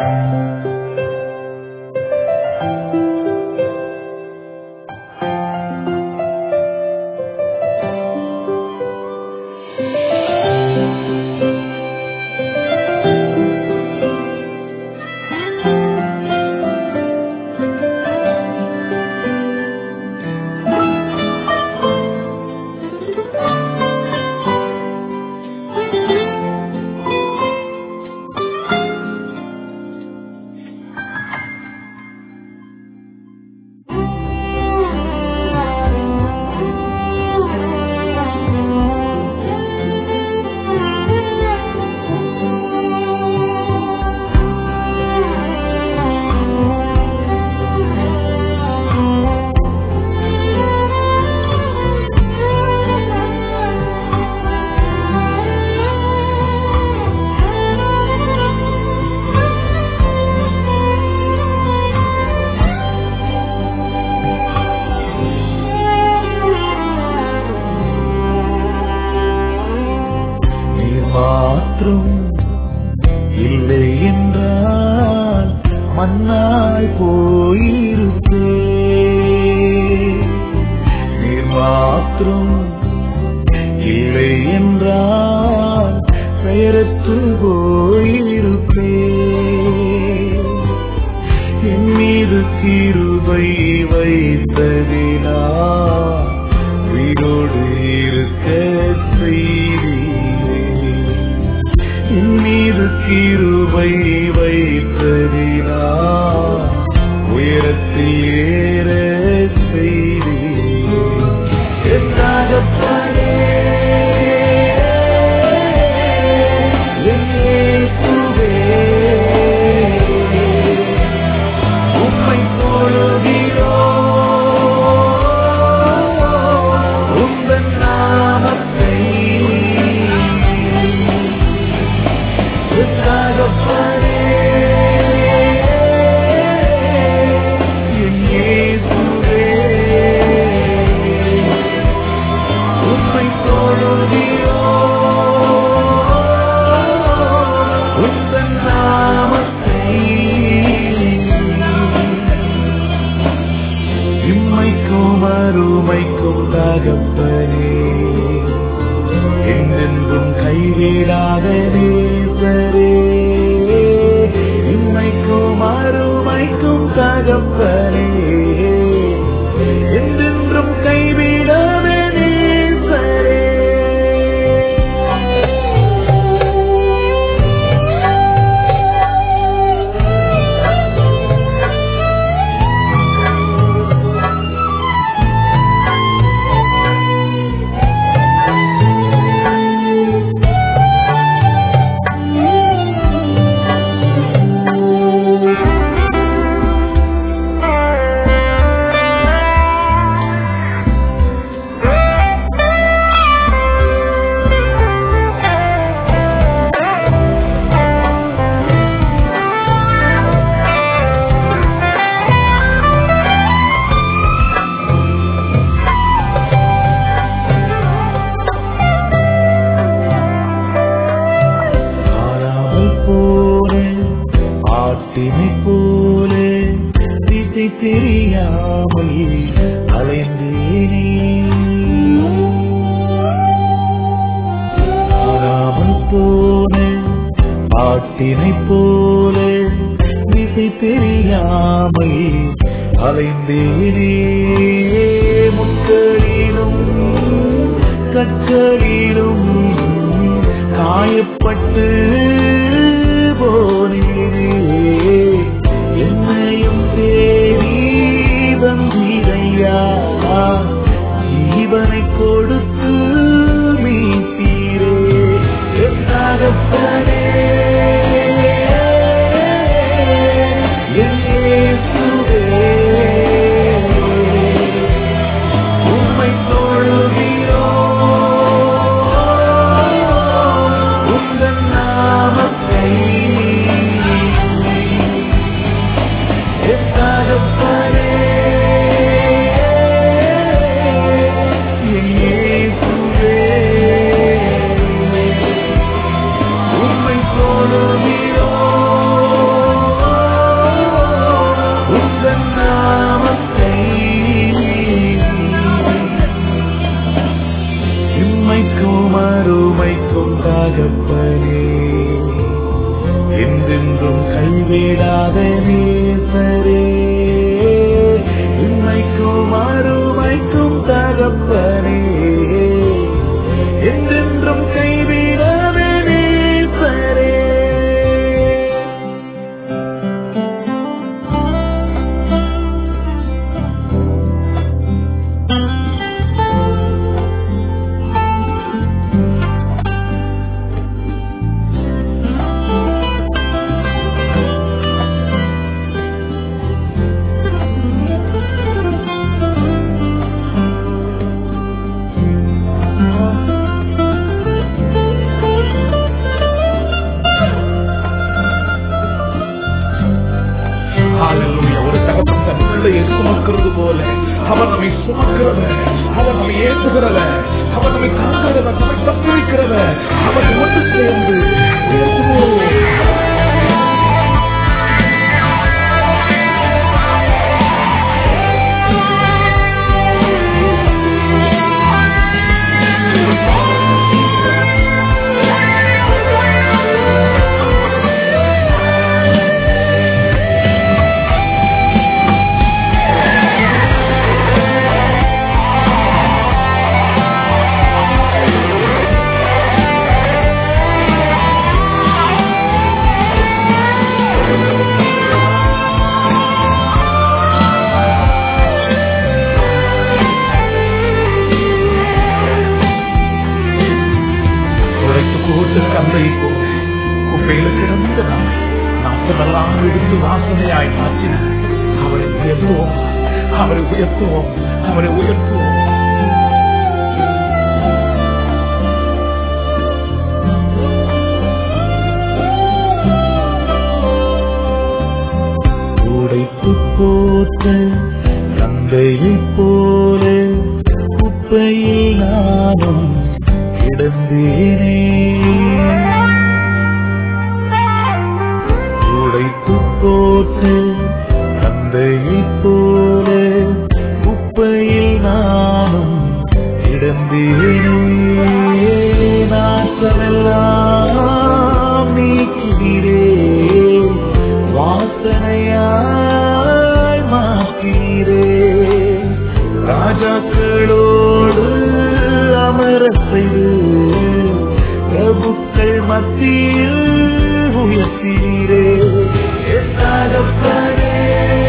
நீர் மாற்றும் இல்லை என்றால் மண்ணாய் போயிருப்பே நீர் மாற்றும் இல்லை என்றால் பெயரற்று போயிருப்பே என் மீது கிருபை வைத்ததினா உயிரோடு இருக்க செய்தீரே என் மீது கிருபை வைத்ததினா உயரத்தில் ஏற செய்தீரே என் தகப்பனே, என் இயேசுவே, உம்மை தொழுகிறோம். உந்தன் நாமத்தை தகப்பனே, என் இயேசுவே, உம்மை தொழுகிறோம். உந்தன் நாமத்தை இம்மைக்கும் அருமைக்கும் தகப்பனே என்றென்றும் கைவிடாத நேசரே இம்மைக்கும் அருமைக்கும் தகப்பனே என்றென்றும் கைவிடாத நேசரே காணாமல் போனேன் ஆட்டினை போலே திசை தெரியாமல் அலைந்தேனே காணாமல் போனேன் ஆட்டினை போலே திசை தெரியாமல் அலைந்தேனே முக்களிலும் கற்களிலும் காயப்பட்டு போனீரே என்னையும் தேடி வந்தீரையா ஜீவனை கொடுத்து மீட்டீரே என் தகப்பனே, என் இயேசுவே, உம்மை தொழுகிறோம். உந்தன் நாமத்தை கைவிடாத நேசரே உண்மைக்கும் அருமைக்கும் தகப்பனே என்றென்றும் கைவிடாத நேசரே ஹalleluya ஒரு தகப்பன் தன் பிள்ளையை சுமக்கிறது போல அவர் நம்மை சுமக்கிறவர் அவர் நம்மை ஏற்றுகிறவர் அவர் நம்மை தாங்குகிறவர் நம்மை தப்பி வைக்கிறவர் அவர் ஒன்று சேர்ந்து உயர்த்துவோம். உடைத்து போட்டு கந்தை போல குப்பையில கிடந்த நம்மை நாசமெல்லாம் எடுத்து வாசனையாய் மாற்றின அவரை உயர்த்துவோம் அவரை உயர்த்துவோம் அவரை உயர்த்துவோம் உடைத்து போட்ட கந்தையை போல குப்பையில் நானும் கிடந்தேனே உடைத்து போட்ட கந்தையை போல குப்பையில் நானும் கிடந்தேனே நாசமெல்லாம் நீக்கிறே வாசனையாய் மாற்றீரே ராஜாக்களோடு அமர செய்து பிரபுக்கள் மத்தியில் உயர்த்தீரே என் தகப்பனே,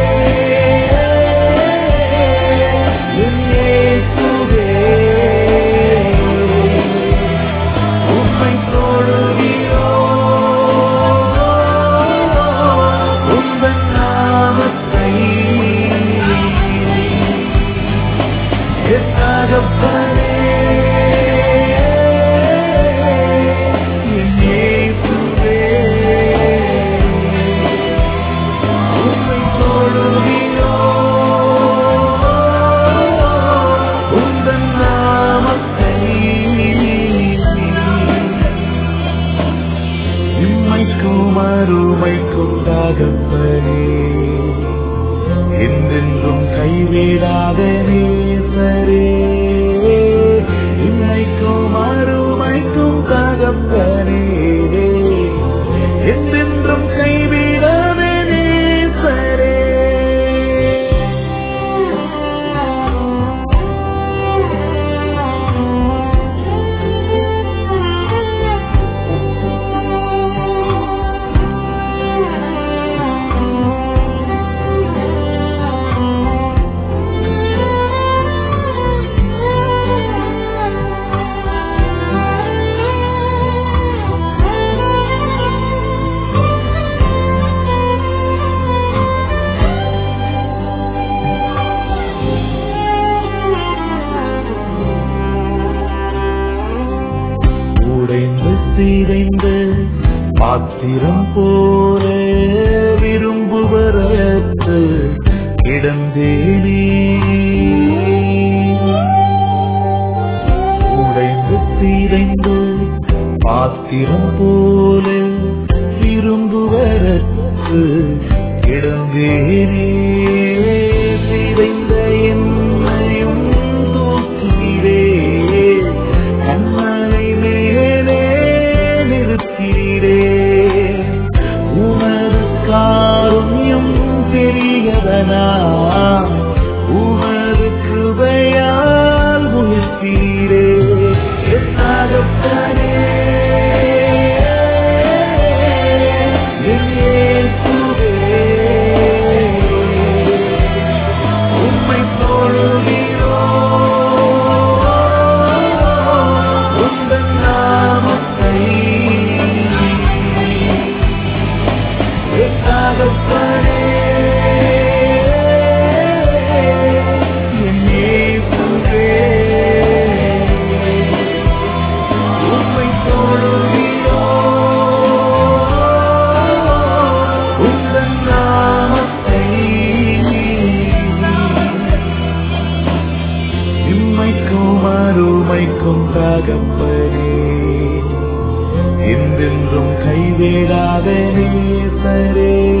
என் இயேசுவே, உம்மை தொழுகிறோம். உந்தன் நாமத்தை என் தகப்பனே, என் இயேசுவே, உம்மை தொழுகிறோம். உந்தன் நாமத்தை இம்மைக்கும் அருமைக்கும் தகப்பனே என்றென்றும் கைவிடாத நேசரே இம்மைக்கும் அருமைக்கும் தகப்பனே என்றென்றும் கைவிடாத நேசரே உடைந்து சீதைந்து பாத்திரம் போல விரும்புவரற்று கிடந்தேனே உடைந்து சீதைந்து பாத்திரம் போல விரும்புவரற்று கிடந்தேனே சிதைந்த என்னையும் தூக்குகிறே கண்மலை மேலே நிறுத்தீரே உனது கா பெரியவனா உமது கிருபையால் உயிர்த்தீரே என் தகப்பனே என் இயேசுவே உம்மை தொழுகிறோம் உந்தன் நாமத்தை என் தகப்பனே என் இயேசுவே உம்மை தொழுகிறோம் உந்தன் நாமத்தை இம்மைக்கும் அருமைக்கும் தகப்பனே என்றென்றும் கைவிடாத நேசரே